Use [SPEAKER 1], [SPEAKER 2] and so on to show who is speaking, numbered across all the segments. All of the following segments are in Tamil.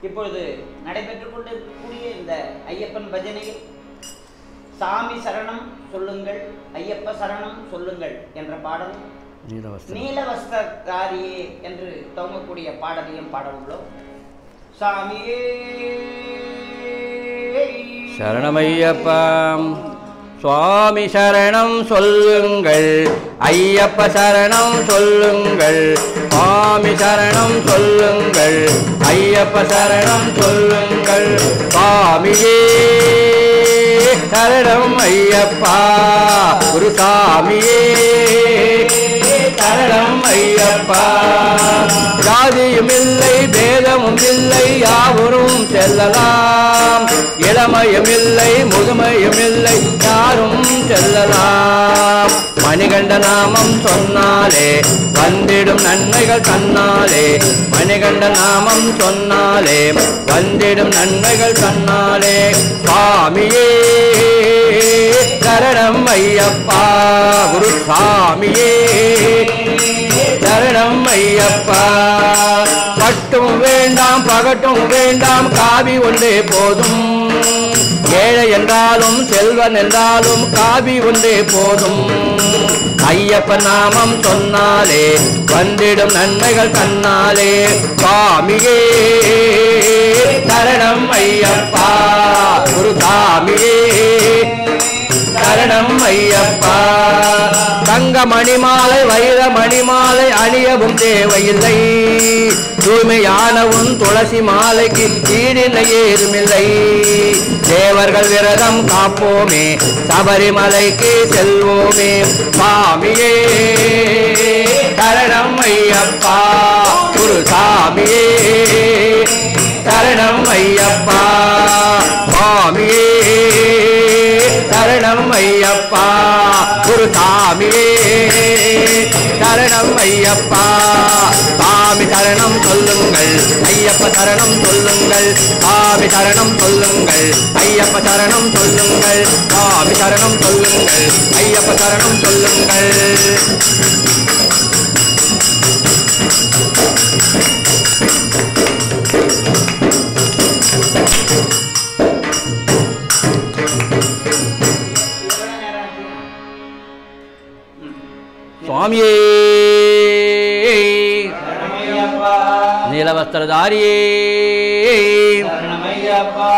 [SPEAKER 1] இப்பொழுது நடைபெற்றுக் கொண்டிருக்கக்கூடிய இந்த ஐயப்பன் பஜனையில் சாமி சரணம் சொல்லுங்கள் ஐயப்ப சரணம் சொல்லுங்கள் என்ற பாடலும்
[SPEAKER 2] நீலவஸ்திரம்
[SPEAKER 1] நீலவஸ்திரதாரியே என்று துவங்கக்கூடிய பாடலையும் பாட உள்ளோம் சாமியே
[SPEAKER 2] சரணமையப்பா சுவாமி சரணம் சொல்லுங்கள் ஐயப்ப சரணம் சொல்லுங்கள் சுவாமி சரணம் சொல்லுங்கள் ஐயப்ப சரணம் சொல்லுங்கள் சுவாமியே சரணம் ஐயப்பா குரு சாமியே சரணம் ஐயப்பா ஜாதியும் இல்லை பேதமும் இல்லை யாவரும் செல்லலாம் இளமையும் இல்லை முதுமையும் இல்லை யாரும் செல்லலாம் மணிகண்ட நாமம் சொன்னாலே வந்திடும் நன்மைகள் தன்னாலே மணிகண்ட நாமம் சொன்னாலே வந்திடும் நன்மைகள் தன்னாலே சுவாமியே சரணம் ஐயப்பா குரு சாமியே சரணம் ஐயப்பா பட்டும் வேண்டாம் பகட்டும் வேண்டாம் காவி ஒன்றே போதும் ஏழை என்றாலும் செல்வன் என்றாலும் காவி ஒன்றே போதும் ஐயப்ப நாமம் சொன்னாலே வந்திடும் நன்மைகள் தன்னாலே சுவாமியே சரணம் ஐயப்பா குரு சாமியே சரணம் ஐயப்பா தங்க மணிமாலை வைர மணிமாலை அணியவும் தேவையில்லை தூய்மையானவும் துளசி மாலைக்கு ஈடில்லை ஏதுமில்லை தேவர்கள் விரதம் காப்போமே சபரிமலைக்கு செல்வோமே சுவாமியே சரணம் ஐயப்பா குரு சாமியே சரணம் ஐயப்பா சுவாமியே சரணம் ஐயப்பா குரு சாமியே சரணம் ஐயப்பா சாமி சரணம் சொல்லுங்கள் ஐயப்ப சரணம் சொல்லுங்கள் சாமி சரணம் சொல்லுங்கள் ஐயப்ப சரணம் சொல்லுங்கள் சாமி சரணம் சொல்லுங்கள் ஐயப்ப சரணம் சொல்லுங்கள்
[SPEAKER 1] எவ்வளவு நேரம் ஆச்சு? ம்.
[SPEAKER 2] சுவாமியே
[SPEAKER 1] சரணமையப்பா
[SPEAKER 2] நீலவஸ்திரதாரியே
[SPEAKER 1] சரணமையப்பா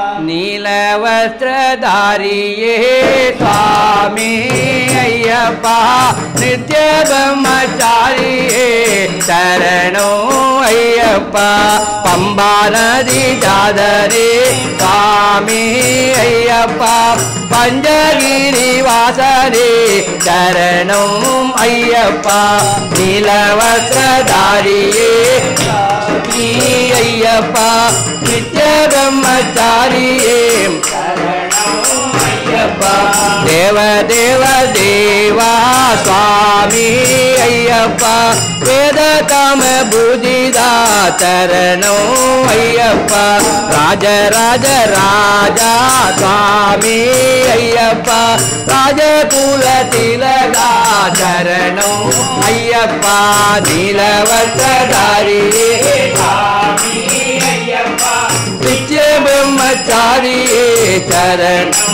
[SPEAKER 2] நீலவஸ்திரதாரியே சுவாமி ஐயப்பா நித்ய பிரம்மச்சாரியே சரணோ ஐயப்பா பம்பா நதி ஜாதரே சுவாமி ஐயப்பா பஞ்சகிரி வாசரே சரணம் ஐயப்பா நீலவஸ்திரதாரியே நீ ஐயப்பா நித்ய பிரம்மச்சாரியே ஐயப்பா தேவ தேவ தேவா சுவாமி ஐயப்பா வேத காம பூஜிதா தரணோ ஐயப்பா ராஜ ராஜ ராஜா சுவாமி ஐயப்பா ராஜகுல திலகா சரணோ ஐயப்பா நீலவத்ததாரியே சுவாமி ஐயப்பா நித்ய பிரம்மச்சாரியே சரணோ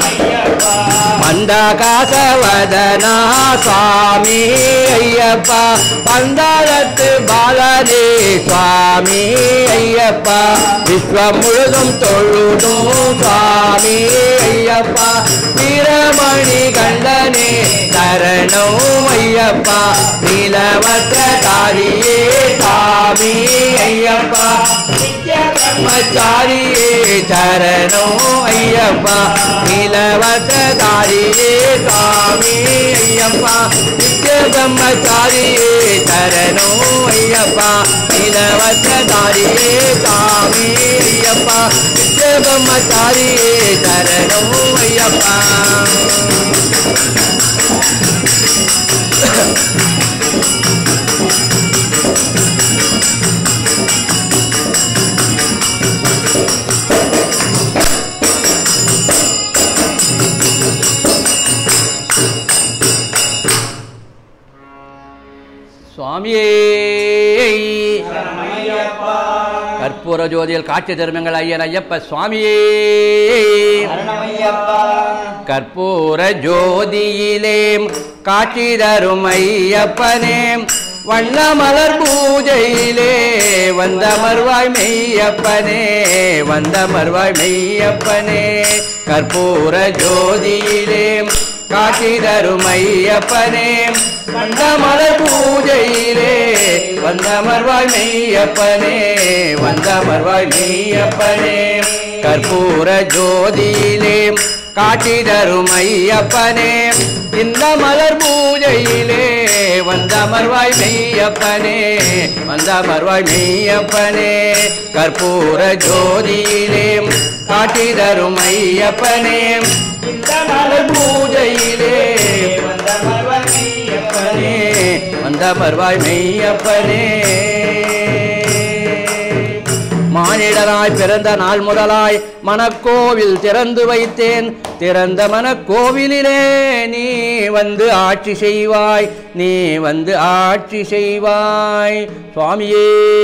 [SPEAKER 2] மந்தகாசவதனா சுவாமி ஐயப்பா பந்தாரத்து பாலனே சுவாமி ஐயப்பா விஸ்வம் முழுதும் தொழுதும் சுவாமி ஐயப்பா வீரமணி கண்டனே சரணம் ஐயப்பா நீலவத்திரதாரியே சுவாமி ஐயப்பா பிரம்மச்சாரியே சரணோ ஐயப்பா நீலவத்ததாரியே சுவாமி ஐயப்பா நித்ய பிரம்மச்சாரியே சரணோ ஐயப்பா நீலவத்ததாரியே சுவாமி ஐயப்பா நித்ய பிரம்மச்சாரியே சரணோ ஐயப்பா சுவாமியே கற்பூர ஜோதியில் காட்சி தருமங்கள் ஐயன் ஐயப்ப சுவாமியே
[SPEAKER 1] சரணமையப்பா
[SPEAKER 2] கற்பூர ஜோதியிலே காட்சி தரும் ஐயப்பனே வண்ண மலர் பூஜையிலே வந்த மறுவாய் மெய்யப்பனே வந்த மறுவாய் மெய்யப்பனே கற்பூர ஜோதியிலே காட்சி தரும் ஐயப்பனே வந்த மலர் பூஜையிலே வந்த மறுவாய் மெய்யப்பனே வந்த மறுவாய் மெய்யப்பனே கற்பூர ஜோதியிலே காட்சி தரும் ஐயப்பனே இந்த மலர் பூஜையிலே வந்த மறுவாய் மெய்யப்பனே வந்த மறுவாய் மெய்யப்பனே கற்பூர ஜோதியிலே காட்சி தரும் ஐயப்பனே இந்த மலர் பூஜையிலே வந்த மறுவாய் மெய்யப்பனே வந்த மறுவாய் மெய்யப்பனே மானிடராய் பிறந்த நாள் முதலாய் மனக்கோவில் திறந்து வைத்தேன் திறந்த மனக்கோவிலிலே நீ வந்து ஆட்சி செய்வாய் நீ வந்து ஆட்சி செய்வாய் சுவாமியே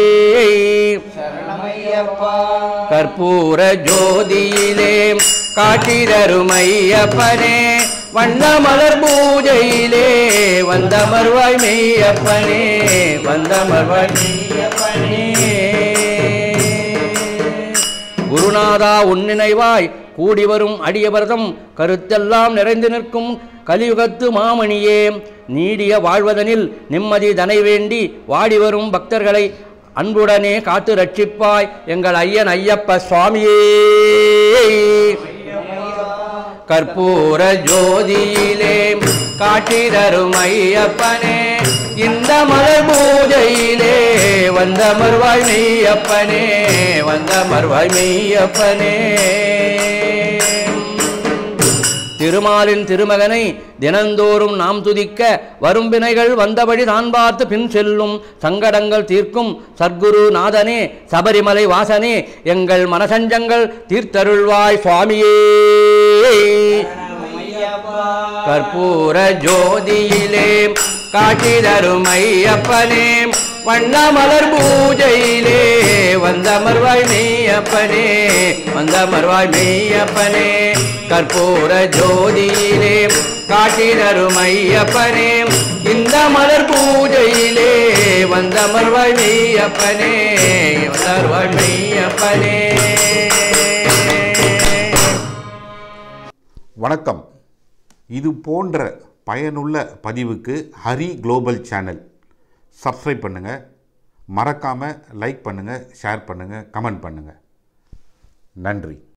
[SPEAKER 1] சரணமையப்பா
[SPEAKER 2] கற்பூர ஜோதியிலே காட்சி தரும் ஐயப்பனே வண்ண மலர் பூஜையிலே வந்த மறுவாய் மெய்யப்பனே வந்த மறுவாய் மெய்யப்பனே குருநாதா உன்னினைவாய் கூடி வரும் அடியவரதம் கருத்தெல்லாம் நிறைந்து நிற்கும் கலியுகத்து மாமணியே நீடிய வாழ்வதனில் நிம்மதி தனை வேண்டி வாடி வரும் பக்தர்களை அன்புடனே காத்து ரட்சிப்பாய் எங்கள் ஐயன் ஐயப்ப சுவாமியே கற்பூர ஜோதியிலே காட்சி தரும் ஐயப்பனே இந்த மலர் பூஜையிலே வந்த மறுவாய் மெய்யப்பனே வந்த மறுவாய் மெய்யப்பனே திருமாலின் திருமகனை தினந்தோறும் நாம் துதிக்க வரும் வினைகள் வந்தபடி தான் பார்த்து பின் செல்லும் சங்கடங்கள் தீர்க்கும் சர்க்குரு நாதனே சபரிமலை வாசனே எங்கள் மனசஞ்சங்கள் தீர்த்தருள்வாய் சுவாமியே
[SPEAKER 1] சரணமையப்பா
[SPEAKER 2] கற்பூர ஜோதியிலே காட்சி தரும் ஐயப்பனே வண்ண மலர் பூஜையிலே வந்த மறுவாய் மெய்யப்பனே வந்த மறுவாய் மெய்யப்பனே கற்பூர ஜோதியிலே காட்சி தரும் ஐயப்பனே இந்த மலர் பூஜையிலே வந்த மறுவாய் மெய்யப்பனே வந்த மறுவாய் மெய்யப்பனே
[SPEAKER 3] வணக்கம் இது போன்ற பயனுள்ள பதிவுக்கு ஹரி குளோபல் சேனல் சப்ஸ்கிரைப் பண்ணுங்கள் மறக்காமல் லைக் பண்ணுங்கள் ஷேர் பண்ணுங்கள் கமெண்ட் பண்ணுங்கள் நன்றி